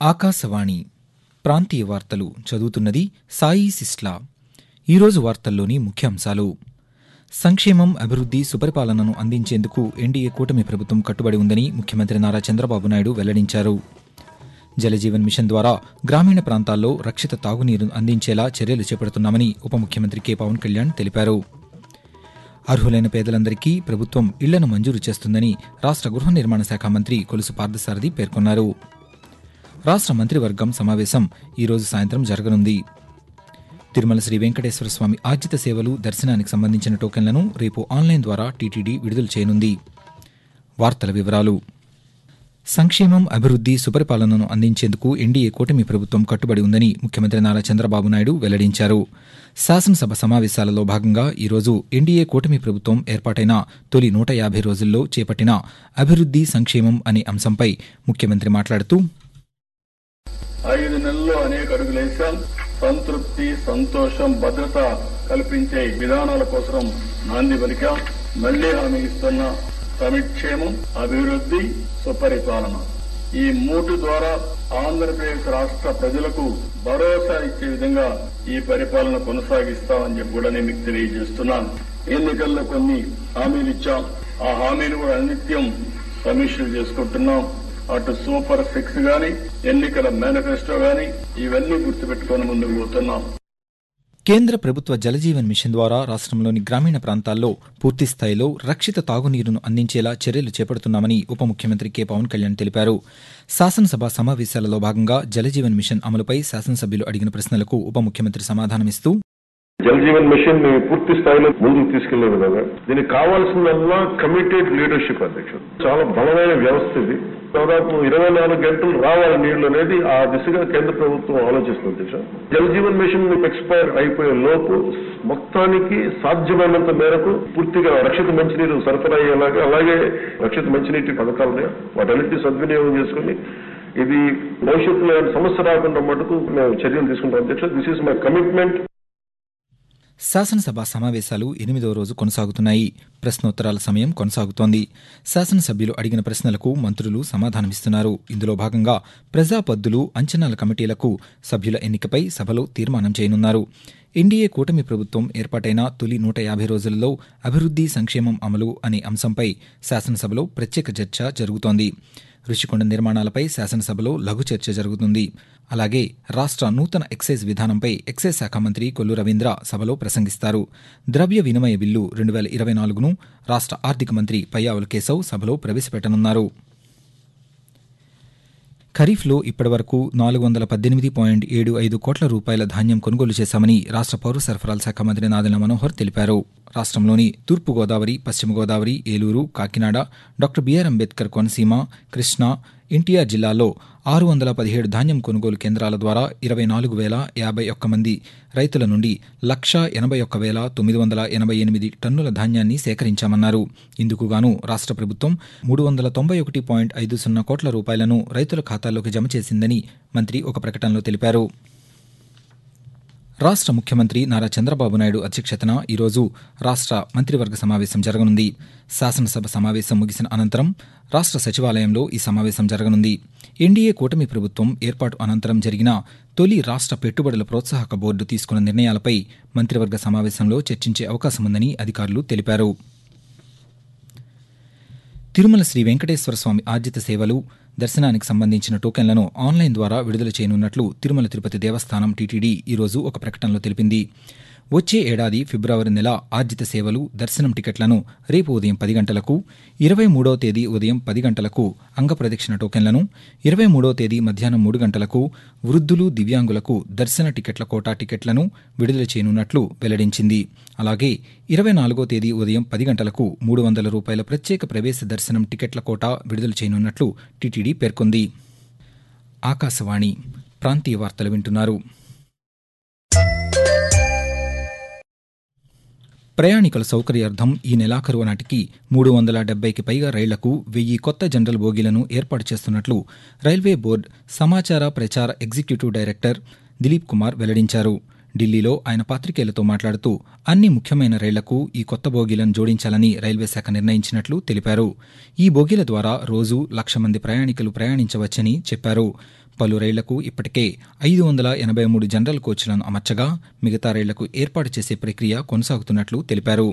ఆకాశవాణి ప్రాంతీయ వార్తలు చదువుతున్నది సాయి సిస్లా ఈరోజు వార్తల్లోని ముఖ్యాంశాలు సంక్షేమం అభివృద్ది సుపరిపాలనను అందించేందుకు ఎన్డీఏ కూటమి ప్రభుత్వం కట్టుబడి ఉందని ముఖ్యమంత్రి నారా చంద్రబాబు నాయుడు వెల్లడించారు జలజీవన్ మిషన్ ద్వారా గ్రామీణ ప్రాంతాల్లో రక్షిత తాగునీరు అందించేలా చర్యలు చేపడుతున్నామని ఉప ముఖ్యమంత్రి కె పవన్ కళ్యాణ్ తెలిపారు అర్హులైన పేదలందరికీ ప్రభుత్వం ఇళ్లను మంజూరు చేస్తుందని రాష్ట్ర గృహ నిర్మాణ శాఖ మంత్రి కొలుసు పార్థసారథి పేర్కొన్నారు రాష్ట్ర మంత్రివర్గం సమావేశం ఈరోజు సాయంత్రం జరగనుంది తిరుమల శ్రీ వెంకటేశ్వర స్వామి ఆర్జిత సేవలు దర్శనానికి సంబంధించిన టోకెన్లను రేపు ఆన్లైన్ ద్వారా టీటీడీ విడుదల చేయనుంది వార్తల వివరాలు సంక్షేమం అభివృద్ది సుపరిపాలనను అందించేందుకు ఎన్డీఏ కూటమి ప్రభుత్వం కట్టుబడి ఉందని ముఖ్యమంత్రి నారా చంద్రబాబు నాయుడు వెల్లడించారు శాసనసభ సమావేశాలలో భాగంగా ఈరోజు ఎన్డీఏ కూటమి ప్రభుత్వం ఏర్పాటైన తొలి నూట యాభై రోజుల్లో చేపట్టిన అభివృద్ది సంక్షేమం అనే అంశంపై ముఖ్యమంత్రి మాట్లాడుతూ ఐదు నెలల్లో అనేక అడుగులేశాం సంతృప్తి సంతోషం భద్రత కల్పించే విధానాల కోసం నాంది పలికాం మళ్లీ హామీ ఇస్తున్న సమిక్షేమం అభివృద్ది సుపరిపాలన ఈ మూటు ద్వారా ఆంధ్రప్రదేశ్ రాష్ట్ర ప్రజలకు భరోసా ఇచ్చే విధంగా ఈ పరిపాలన కొనసాగిస్తామని చెప్పి కూడా నేను మీకు తెలియజేస్తున్నాను ఎన్నికల్లో కొన్ని హామీలు ఇచ్చాం ఆ హామీలు కూడా అనిత్యం సమీక్షలు చేసుకుంటున్నాం అటు సూపర్ సిక్స్ గాని ఎన్నికల మేనిఫెస్టో గాని ఇవన్నీ గుర్తుపెట్టుకొని ముందుకు పోతున్నాం కేంద్ర ప్రభుత్వ జలజీవన్ మిషన్ ద్వారా రాష్ట్రంలోని గ్రామీణ ప్రాంతాల్లో పూర్తి స్థాయిలో రక్షిత తాగునీరును అందించేలా చర్యలు చేపడుతున్నామని ఉప ముఖ్యమంత్రి కె పవన్ కళ్యాణ్ తెలిపారు శాసనసభ సమావేశాలలో భాగంగా జలజీవన్ మిషన్ అమలుపై శాసనసభ్యులు అడిగిన ప్రశ్నలకు ఉప ముఖ్యమంత్రి సమాధానమిస్తూ జల్ జీవన్ మిషన్ ని పూర్తి స్థాయిలో ముందుకు తీసుకెళ్లే విధంగా దీనికి కావాల్సిందల్లా కమిటెడ్ లీడర్షిప్ అధ్యక్షుడు చాలా బలమైన వ్యవస్థ ఇది దాదాపు ఇరవై నాలుగు గంటలు రావాలి నీళ్లు అనేది ఆ దిశగా కేంద్ర ప్రభుత్వం ఆలోచిస్తుంది అధ్యక్ష జల్ జీవన్ మిషన్ ఎక్స్పైర్ అయిపోయే లోపు మొత్తానికి సాధ్యమైనంత మేరకు పూర్తిగా రక్షిత మంచినీరు సరఫరా అయ్యేలాగా అలాగే రక్షిత మంచినీటి పథకాలని వాటన్నిటిని సద్వినియోగం చేసుకుని ఇది భవిష్యత్తులో ఏమైనా సమస్య రాకుండా మటుకు మేము చర్యలు తీసుకుంటాం అధ్యక్ష దిస్ ఈస్ మై కమిట్మెంట్ శాసనసభ సమావేశాలు ఎనిమిదవ రోజు కొనసాగుతున్నాయి ప్రశ్నోత్తరాల సమయం కొనసాగుతోంది శాసనసభ్యులు అడిగిన ప్రశ్నలకు మంత్రులు సమాధానమిస్తున్నారు ఇందులో భాగంగా ప్రజాపద్దులు అంచనాల కమిటీలకు సభ్యుల ఎన్నికపై సభలో తీర్మానం చేయనున్నారు ఎన్డీఏ కూటమి ప్రభుత్వం ఏర్పాటైన తొలి నూట యాభై రోజులలో అభివృద్ది సంక్షేమం అమలు అనే అంశంపై శాసనసభలో ప్రత్యేక చర్చ జరుగుతోంది రుషికొండ నిర్మాణాలపై శాసనసభలో లఘు చర్చ జరుగుతుంది అలాగే రాష్ట్ర నూతన ఎక్సైజ్ విధానంపై ఎక్సైజ్ శాఖ మంత్రి కొల్లు రవీంద్ర సభలో ప్రసంగిస్తారు ద్రవ్య వినిమయ బిల్లు రెండు వేల ఇరవై నాలుగును రాష్ట్ర ఆర్థిక మంత్రి పయ్యావుల కేశవ్ సభలో ప్రవేశపెట్టనున్నారు ఖరీఫ్లో ఇప్పటివరకు నాలుగు వందల పద్దెనిమిది పాయింట్ ఏడు ఐదు కోట్ల రూపాయల ధాన్యం కొనుగోలు చేశామని రాష్ట్ర పౌర సరఫరాల శాఖ మంత్రి నాదెళ్ల మనోహర్ తెలిపారు రాష్ట్రంలోని తూర్పుగోదావరి పశ్చిమ గోదావరి ఏలూరు కాకినాడ డాక్టర్ బిఆర్ అంబేద్కర్ కోనసీమ కృష్ణా ఎన్టీఆర్ జిల్లాల్లో ఆరు వందల పదిహేడు ధాన్యం కొనుగోలు కేంద్రాల ద్వారా ఇరవై నాలుగు వేల యాభై ఒక్క మంది రైతుల నుండి లక్ష ఎనభై ఒక్క వేల తొమ్మిది వందల ఎనభై ఎనిమిది టన్నుల ధాన్యాన్ని సేకరించామన్నారు ఇందుకుగాను రాష్ట్ర ప్రభుత్వం మూడు వందల తొంభై ఒకటి పాయింట్ ఐదు సున్నా కోట్ల రూపాయలను రైతుల ఖాతాల్లోకి జమ చేసిందని మంత్రి ఒక ప్రకటనలో తెలిపారు రాష్ట్ర ముఖ్యమంత్రి నారా చంద్రబాబు నాయుడు అధ్యక్షతన ఈరోజు రాష్ట్ర మంత్రివర్గ సమావేశం జరగనుంది శాసనసభ సమావేశం ముగిసిన అనంతరం రాష్ట్ర సచివాలయంలో ఈ సమావేశం జరగనుంది ఎన్డీఏ కూటమి ప్రభుత్వం ఏర్పాటు అనంతరం జరిగిన తొలి రాష్ట్ర పెట్టుబడుల ప్రోత్సాహక బోర్డు తీసుకున్న నిర్ణయాలపై మంత్రివర్గ సమావేశంలో చర్చించే అవకాశముందని అధికారులు తెలిపారు తిరుమల శ్రీ వెంకటేశ్వర స్వామి ఆర్జిత సేవలు దర్శనానికి సంబంధించిన టోకెన్లను ఆన్లైన్ ద్వారా విడుదల చేయనున్నట్లు తిరుమల తిరుపతి దేవస్థానం టీటీడీ ఈరోజు ఒక ప్రకటనలో తెలిపింది వచ్చే ఏడాది ఫిబ్రవరి నెల ఆర్జిత సేవలు దర్శనం టికెట్లను రేపు ఉదయం పది గంటలకు ఇరవై మూడవ తేదీ ఉదయం పది గంటలకు అంగప్రదక్షిణ టోకెన్లను ఇరవై మూడవ తేదీ మధ్యాహ్నం మూడు గంటలకు వృద్ధులు దివ్యాంగులకు దర్శన టికెట్ల కోటా టికెట్లను విడుదల చేయనున్నట్లు వెల్లడించింది అలాగే ఇరవై నాలుగో తేదీ ఉదయం పది గంటలకు మూడు వందల రూపాయల ప్రత్యేక ప్రవేశ దర్శనం టికెట్ల కోటా విడుదల చేయనున్నట్లు టీటీడీ పేర్కొంది ఆకాశవాణి ప్రాంతీయ వార్తలు వింటున్నారు ప్రయాణికుల సౌకర్యార్థం ఈ నెలాఖరు నాటికి మూడు వందల డెబ్బైకి పైగా రైళ్లకు వెయ్యి కొత్త జనరల్ బోగీలను ఏర్పాటు చేస్తున్నట్లు రైల్వే బోర్డు సమాచార ప్రచార ఎగ్జిక్యూటివ్ డైరెక్టర్ దిలీప్ కుమార్ వెల్లడించారు ఢిల్లీలో ఆయన పాత్రికేయులతో మాట్లాడుతూ అన్ని ముఖ్యమైన రైళ్లకు ఈ కొత్త బోగీలను జోడించాలని రైల్వే శాఖ నిర్ణయించినట్లు తెలిపారు ఈ బోగీల ద్వారా రోజు లక్ష మంది ప్రయాణికులు ప్రయాణించవచ్చని చెప్పారు పలు రైళ్లకు ఇప్పటికే ఐదు వందల ఎనభై మూడు జనరల్ కోచ్లను అమర్చగా మిగతా రైళ్లకు ఏర్పాటు చేసే ప్రక్రియ కొనసాగుతున్నట్లు తెలిపారు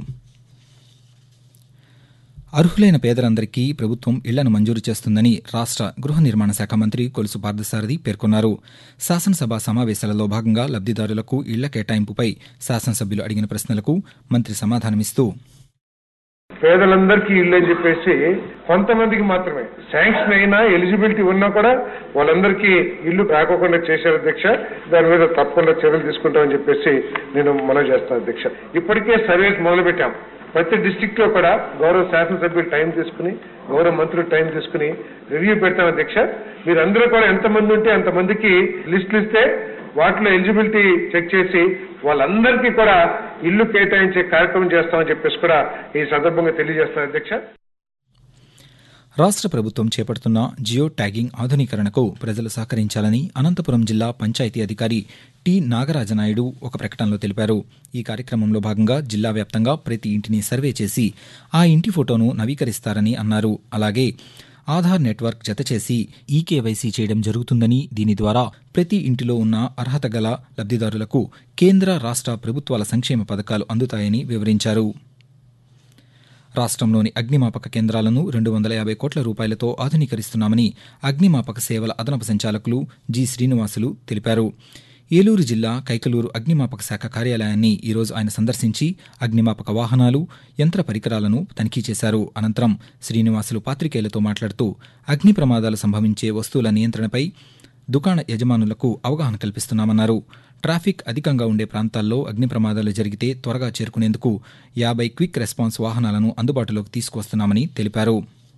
అర్హులైన పేదలందరికీ ప్రభుత్వం ఇళ్లను మంజూరు చేస్తుందని రాష్ట్ర గృహ నిర్మాణ శాఖ మంత్రి కొలుసు పార్థసారథి పేర్కొన్నారు శాసనసభ సమావేశాలలో భాగంగా లబ్దిదారులకు ఇళ్ల కేటాయింపుపై శాసనసభ్యులు అడిగిన ప్రశ్నలకు మంత్రి సమాధానమిస్తూ పేదలందరికీ ఇల్లు అని చెప్పేసి కొంతమందికి మాత్రమే శాంక్షన్ అయినా ఎలిజిబిలిటీ ఉన్నా కూడా వాళ్ళందరికీ ఇల్లు రాకోకుండా చేశారు అధ్యక్ష దాని మీద తప్పకుండా చర్యలు తీసుకుంటామని చెప్పేసి నేను మనవి చేస్తాను అధ్యక్ష ఇప్పటికే సర్వేస్ మొదలు పెట్టాం ప్రతి డిస్టిక్ లో కూడా గౌరవ శాసనసభ్యులు టైం తీసుకుని గౌరవ మంత్రులు టైం తీసుకుని రివ్యూ పెడతాం అధ్యక్ష మీరందరూ కూడా ఎంతమంది ఉంటే అంతమందికి లిస్టులు ఇస్తే వాటిలో ఎలిజిబిలిటీ చెక్ చేసి వాళ్ళందరికీ కూడా ఇల్లు కేటాయించే కార్యక్రమం చేస్తామని చెప్పేసి కూడా ఈ సందర్భంగా తెలియజేస్తాను అధ్యక్ష రాష్ట్ర ప్రభుత్వం చేపడుతున్న జియో ట్యాగింగ్ ఆధునీకరణకు ప్రజలు సహకరించాలని అనంతపురం జిల్లా పంచాయతీ అధికారి టి నాగరాజనాయుడు ఒక ప్రకటనలో తెలిపారు ఈ కార్యక్రమంలో భాగంగా జిల్లా వ్యాప్తంగా ప్రతి ఇంటిని సర్వే చేసి ఆ ఇంటి ఫోటోను నవీకరిస్తారని అన్నారు అలాగే ఆధార్ నెట్వర్క్ జతచేసి ఈకేవైసీ చేయడం జరుగుతుందని దీని ద్వారా ప్రతి ఇంటిలో ఉన్న అర్హత గల లబ్దిదారులకు కేంద్ర రాష్ట్ర ప్రభుత్వాల సంక్షేమ పథకాలు అందుతాయని వివరించారు రాష్ట్రంలోని అగ్నిమాపక కేంద్రాలను రెండు వందల యాభై కోట్ల రూపాయలతో ఆధునీకరిస్తున్నామని అగ్నిమాపక సేవల అదనపు సంచాలకులు జి శ్రీనివాసులు తెలిపారు ఏలూరు జిల్లా కైకలూరు అగ్నిమాపక శాఖ కార్యాలయాన్ని ఈరోజు ఆయన సందర్శించి అగ్నిమాపక వాహనాలు యంత్ర పరికరాలను తనిఖీ చేశారు అనంతరం శ్రీనివాసులు పాత్రికేయులతో మాట్లాడుతూ అగ్ని ప్రమాదాలు సంభవించే వస్తువుల నియంత్రణపై దుకాణ యజమానులకు అవగాహన కల్పిస్తున్నామన్నారు ట్రాఫిక్ అధికంగా ఉండే ప్రాంతాల్లో అగ్ని ప్రమాదాలు జరిగితే త్వరగా చేరుకునేందుకు యాభై క్విక్ రెస్పాన్స్ వాహనాలను అందుబాటులోకి తీసుకువస్తున్నామని తెలిపారు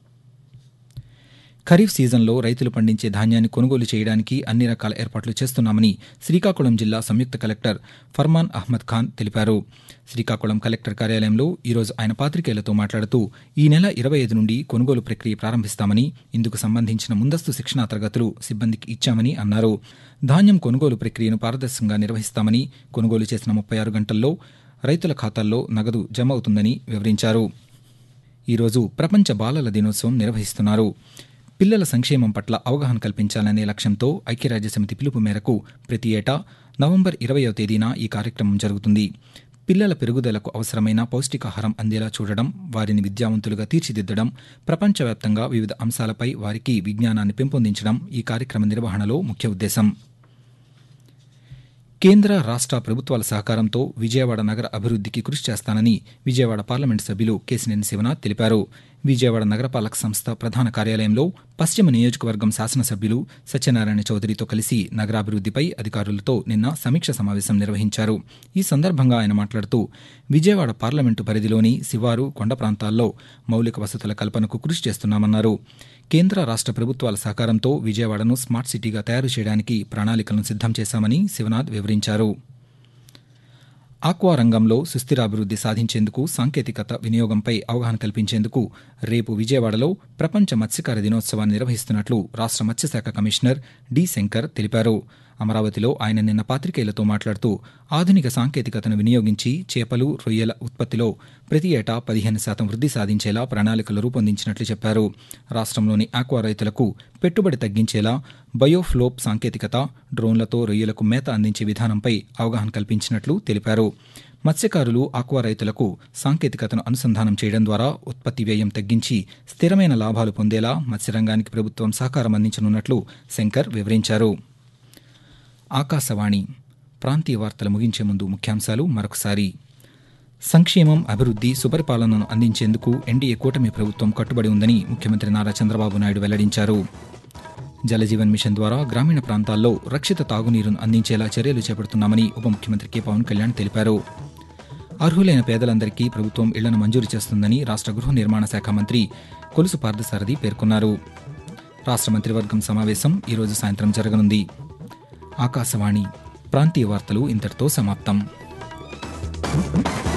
ఖరీఫ్ సీజన్లో రైతులు పండించే ధాన్యాన్ని కొనుగోలు చేయడానికి అన్ని రకాల ఏర్పాట్లు చేస్తున్నామని శ్రీకాకుళం జిల్లా సంయుక్త కలెక్టర్ ఫర్మాన్ అహ్మద్ ఖాన్ తెలిపారు శ్రీకాకుళం కలెక్టర్ కార్యాలయంలో ఈరోజు ఆయన పాత్రికేయులతో మాట్లాడుతూ ఈ నెల ఇరవై ఐదు నుండి కొనుగోలు ప్రక్రియ ప్రారంభిస్తామని ఇందుకు సంబంధించిన ముందస్తు శిక్షణా తరగతులు సిబ్బందికి ఇచ్చామని అన్నారు ధాన్యం కొనుగోలు ప్రక్రియను పారదర్శకంగా నిర్వహిస్తామని కొనుగోలు చేసిన ముప్పై ఆరు గంటల్లో రైతుల ఖాతాల్లో నగదు జమ అవుతుందని వివరించారు ఈరోజు ప్రపంచ బాలల దినోత్సవం నిర్వహిస్తున్నారు పిల్లల సంక్షేమం పట్ల అవగాహన కల్పించాలనే లక్ష్యంతో ఐక్యరాజ్యసమితి పిలుపు మేరకు ప్రతి ఏటా నవంబర్ ఇరవయో తేదీన ఈ కార్యక్రమం జరుగుతుంది పిల్లల పెరుగుదలకు అవసరమైన పౌష్టికాహారం అందేలా చూడడం వారిని విద్యావంతులుగా తీర్చిదిద్దడం ప్రపంచవ్యాప్తంగా వివిధ అంశాలపై వారికి విజ్ఞానాన్ని పెంపొందించడం ఈ కార్యక్రమ నిర్వహణలో ముఖ్య ఉద్దేశం కేంద్ర రాష్ట్ర ప్రభుత్వాల సహకారంతో విజయవాడ నగర అభివృద్ధికి కృషి చేస్తానని విజయవాడ పార్లమెంటు సభ్యులు కేసినేని శివనాథ్ తెలిపారు విజయవాడ నగరపాలక సంస్థ ప్రధాన కార్యాలయంలో పశ్చిమ నియోజకవర్గం శాసనసభ్యులు సత్యనారాయణ చౌదరితో కలిసి నగరాభివృద్ధిపై అధికారులతో నిన్న సమీక్ష సమావేశం నిర్వహించారు ఈ సందర్భంగా ఆయన మాట్లాడుతూ విజయవాడ పార్లమెంటు పరిధిలోని శివారు కొండ ప్రాంతాల్లో మౌలిక వసతుల కల్పనకు కృషి చేస్తున్నామన్నారు కేంద్ర రాష్ట్ర ప్రభుత్వాల సహకారంతో విజయవాడను స్మార్ట్ సిటీగా తయారు చేయడానికి ప్రణాళికలను సిద్ధం చేశామని శివనాథ్ వివరించారు ఆక్వా రంగంలో సుస్థిరాభివృద్ధి సాధించేందుకు సాంకేతికత వినియోగంపై అవగాహన కల్పించేందుకు రేపు విజయవాడలో ప్రపంచ మత్స్యకార దినోత్సవాన్ని నిర్వహిస్తున్నట్లు రాష్ట్ర మత్స్యశాఖ కమిషనర్ డి శంకర్ తెలిపారు అమరావతిలో ఆయన నిన్న పాత్రికేయులతో మాట్లాడుతూ ఆధునిక సాంకేతికతను వినియోగించి చేపలు రొయ్యల ఉత్పత్తిలో ప్రతి ఏటా పదిహేను శాతం వృద్ధి సాధించేలా ప్రణాళికలు రూపొందించినట్లు చెప్పారు రాష్ట్రంలోని ఆక్వా రైతులకు పెట్టుబడి తగ్గించేలా బయోఫ్లోప్ సాంకేతికత డ్రోన్లతో రొయ్యలకు మేత అందించే విధానంపై అవగాహన కల్పించినట్లు తెలిపారు మత్స్యకారులు ఆక్వా రైతులకు సాంకేతికతను అనుసంధానం చేయడం ద్వారా ఉత్పత్తి వ్యయం తగ్గించి స్థిరమైన లాభాలు పొందేలా మత్స్యరంగానికి ప్రభుత్వం సహకారం అందించనున్నట్లు శంకర్ వివరించారు ఆకాశవాణి ప్రాంతీయ వార్తలు ముగించే ముందు ముఖ్యాంశాలు మరొకసారి సంక్షేమం అభివృద్ధి సుపరిపాలనను అందించేందుకు ఎన్డీఏ కూటమి ప్రభుత్వం కట్టుబడి ఉందని ముఖ్యమంత్రి నారా చంద్రబాబు నాయుడు వెల్లడించారు జలజీవన్ మిషన్ ద్వారా గ్రామీణ ప్రాంతాల్లో రక్షిత తాగునీరును అందించేలా చర్యలు చేపడుతున్నామని ఉప ముఖ్యమంత్రి కె పవన్ కళ్యాణ్ తెలిపారు అర్హులైన పేదలందరికీ ప్రభుత్వం ఇళ్లను మంజూరు చేస్తుందని రాష్ట్ర గృహ నిర్మాణ శాఖ మంత్రి కొలుసు పార్థసారథి పేర్కొన్నారు రాష్ట్ర మంత్రివర్గం సమావేశం ఈరోజు సాయంత్రం జరగనుంది ఆకాశవాణి ప్రాంతీయ వార్తలు ఇంతటితో సమాప్తం